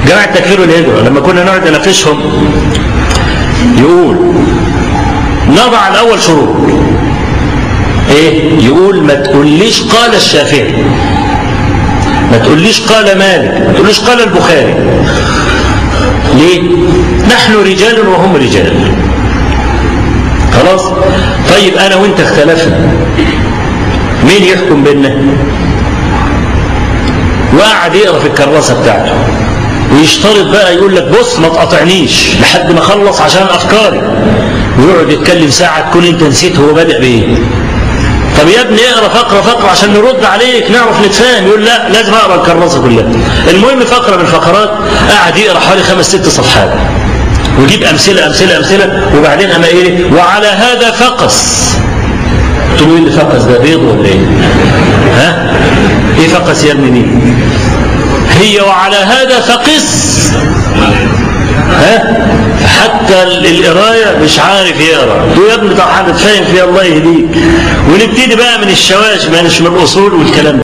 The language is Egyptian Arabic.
جماعة التكفير والهجرة لما كنا نقعد نناقشهم يقول نضع الأول شروط ايه يقول ما تقوليش قال الشافعي ما تقوليش قال مالك ما تقوليش قال البخاري ليه نحن رجال وهم رجال خلاص طيب انا وانت اختلفنا مين يحكم بيننا وقعد يقرا في الكراسه بتاعته ويشترط بقى يقول لك بص ما تقاطعنيش لحد ما اخلص عشان افكاري ويقعد يتكلم ساعه تكون انت نسيت هو بادئ بايه طب يا ابني اقرا فقره فقره عشان نرد عليك نعرف نتفاهم يقول لا لازم اقرا الكراسه كلها المهم فقره من الفقرات قعد يقرا حوالي خمس ست صفحات ويجيب امثله امثله امثله وبعدين اما ايه وعلى هذا فقس قلت له ايه اللي فقس ده بيض ولا ايه ها ايه فقس يا ابني دي هي وعلى هذا فقس ها حتى القرايه مش عارف يقرا يا ابني طب هتتفاهم فيها الله يهديك ونبتدي بقى من الشواش مش من الاصول والكلام ده